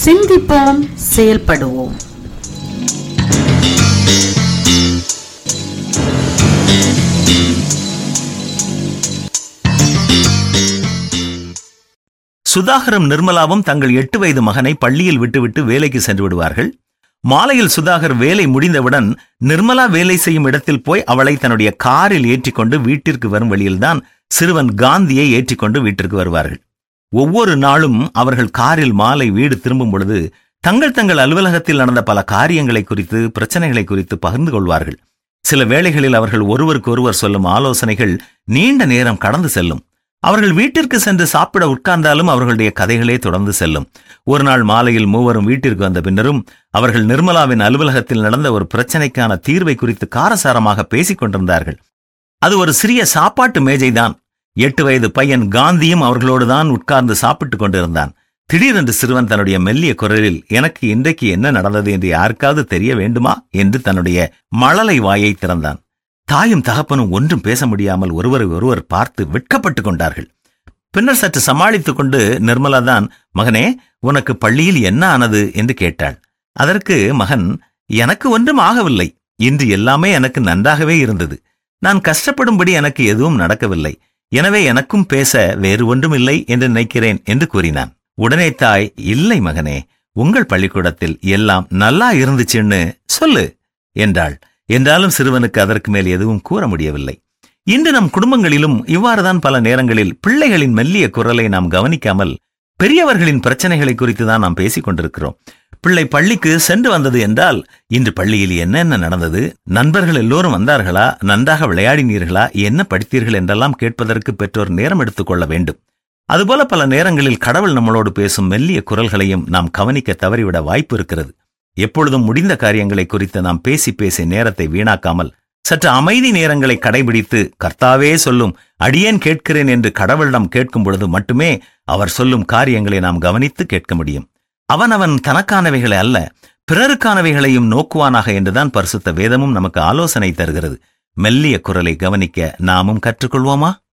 சிந்திப்போம் செயல்படுவோம் சுதாகரும் நிர்மலாவும் தங்கள் எட்டு வயது மகனை பள்ளியில் விட்டுவிட்டு வேலைக்கு சென்று விடுவார்கள் மாலையில் சுதாகர் வேலை முடிந்தவுடன் நிர்மலா வேலை செய்யும் இடத்தில் போய் அவளை தன்னுடைய காரில் ஏற்றிக்கொண்டு வீட்டிற்கு வரும் வழியில்தான் சிறுவன் காந்தியை ஏற்றிக்கொண்டு வீட்டிற்கு வருவார்கள் ஒவ்வொரு நாளும் அவர்கள் காரில் மாலை வீடு திரும்பும் பொழுது தங்கள் தங்கள் அலுவலகத்தில் நடந்த பல காரியங்களை குறித்து பிரச்சனைகளை குறித்து பகிர்ந்து கொள்வார்கள் சில வேளைகளில் அவர்கள் ஒருவருக்கு ஒருவர் சொல்லும் ஆலோசனைகள் நீண்ட நேரம் கடந்து செல்லும் அவர்கள் வீட்டிற்கு சென்று சாப்பிட உட்கார்ந்தாலும் அவர்களுடைய கதைகளே தொடர்ந்து செல்லும் ஒரு நாள் மாலையில் மூவரும் வீட்டிற்கு வந்த பின்னரும் அவர்கள் நிர்மலாவின் அலுவலகத்தில் நடந்த ஒரு பிரச்சனைக்கான தீர்வை குறித்து காரசாரமாக பேசிக் கொண்டிருந்தார்கள் அது ஒரு சிறிய சாப்பாட்டு மேஜைதான் எட்டு வயது பையன் காந்தியும் அவர்களோடு தான் உட்கார்ந்து சாப்பிட்டுக் கொண்டிருந்தான் திடீரென்று சிறுவன் தன்னுடைய மெல்லிய குரலில் எனக்கு இன்றைக்கு என்ன நடந்தது என்று யாருக்காவது தெரிய வேண்டுமா என்று தன்னுடைய மழலை வாயை திறந்தான் தாயும் தகப்பனும் ஒன்றும் பேச முடியாமல் ஒருவரை ஒருவர் பார்த்து வெட்கப்பட்டுக் கொண்டார்கள் பின்னர் சற்று சமாளித்துக் கொண்டு நிர்மலா தான் மகனே உனக்கு பள்ளியில் என்ன ஆனது என்று கேட்டாள் அதற்கு மகன் எனக்கு ஒன்றும் ஆகவில்லை இன்று எல்லாமே எனக்கு நன்றாகவே இருந்தது நான் கஷ்டப்படும்படி எனக்கு எதுவும் நடக்கவில்லை எனவே எனக்கும் பேச வேறு ஒன்றும் இல்லை என்று நினைக்கிறேன் என்று கூறினான் உடனே தாய் இல்லை மகனே உங்கள் பள்ளிக்கூடத்தில் எல்லாம் நல்லா இருந்துச்சுன்னு சொல்லு என்றாள் என்றாலும் சிறுவனுக்கு அதற்கு மேல் எதுவும் கூற முடியவில்லை இன்று நம் குடும்பங்களிலும் இவ்வாறுதான் பல நேரங்களில் பிள்ளைகளின் மெல்லிய குரலை நாம் கவனிக்காமல் பெரியவர்களின் பிரச்சனைகளை குறித்து தான் நாம் பேசிக் கொண்டிருக்கிறோம் பிள்ளை பள்ளிக்கு சென்று வந்தது என்றால் இன்று பள்ளியில் என்னென்ன நடந்தது நண்பர்கள் எல்லோரும் வந்தார்களா நன்றாக விளையாடினீர்களா என்ன படித்தீர்கள் என்றெல்லாம் கேட்பதற்கு பெற்றோர் நேரம் எடுத்துக்கொள்ள வேண்டும் அதுபோல பல நேரங்களில் கடவுள் நம்மளோடு பேசும் மெல்லிய குரல்களையும் நாம் கவனிக்க தவறிவிட வாய்ப்பு இருக்கிறது எப்பொழுதும் முடிந்த காரியங்களை குறித்து நாம் பேசி பேசி நேரத்தை வீணாக்காமல் சற்று அமைதி நேரங்களை கடைபிடித்து கர்த்தாவே சொல்லும் அடியேன் கேட்கிறேன் என்று கடவுளிடம் கேட்கும் பொழுது மட்டுமே அவர் சொல்லும் காரியங்களை நாம் கவனித்து கேட்க முடியும் அவனவன் தனக்கானவைகளை அல்ல பிறருக்கானவைகளையும் நோக்குவானாக என்றுதான் பரிசுத்த வேதமும் நமக்கு ஆலோசனை தருகிறது மெல்லிய குரலை கவனிக்க நாமும் கற்றுக்கொள்வோமா